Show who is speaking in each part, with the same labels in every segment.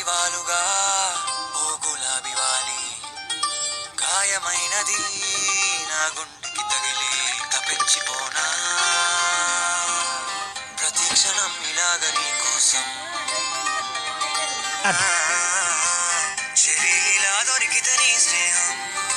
Speaker 1: గాలి వాలుగా ఓ గులాబీ వాలి గాయమైనది నా గుండెకి తగిలి తప్పించిపోనా ప్రతి క్షణం ఇలాగ నీ కోసం చెరిలా దొరికితే నీ స్నేహం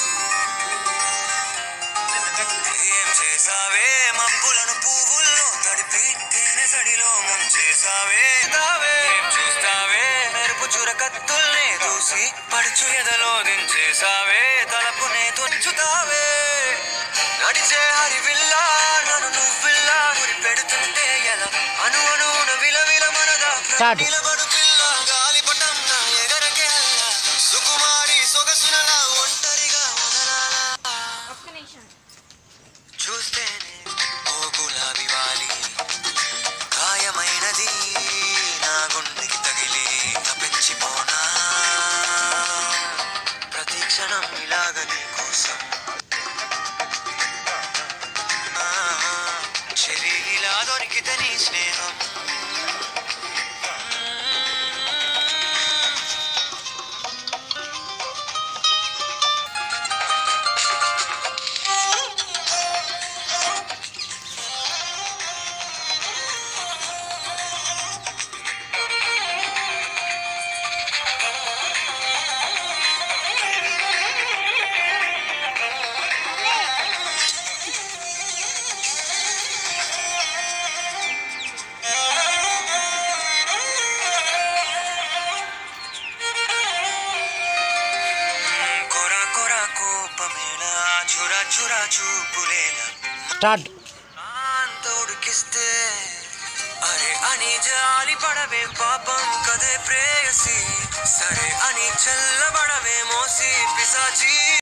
Speaker 1: ఏం చేసావే మబ్బులను పువ్వుల్లో తడిపి తేనె సడిలో ముంచేసావే దావే ఏం చూస్తావే మెరుపు చురకత్తుల్నే దూసి పడుచు ఎదలో దించేసావే తలపునే తుంచుతావే నడిచే హరివిల్లా నన్ను నువ్విల్లా గురి పెడుతుంటే ఎలా అను అణువున విలవిల మనగా
Speaker 2: Start.
Speaker 1: నిలబడు పిల్ల గాలిపటం నా ఎగరకే అల్ల సుకుమారి సొగసునలా ఒంటరిగా వదలాలా
Speaker 3: ఒక్క నిమిషం
Speaker 1: చూస్తేనే ఓ గులాబీ వాలి గాయమైనది నా గుండెకి తగిలి తప్పించిపోనా ప్రతి క్షణం ఇలాగ నీ కోసం ఆ, చెరిలా దొరికితే నీ స్నేహం కొర కొర కోపమేలా చురా చురా చూపులేలా
Speaker 2: స్టార్ట్
Speaker 1: తోడుకిస్తే అరే అని జాలి పడవే పాపం కదే ప్రేయసి సరే అని చల్లబడవే మోసి పిసాచి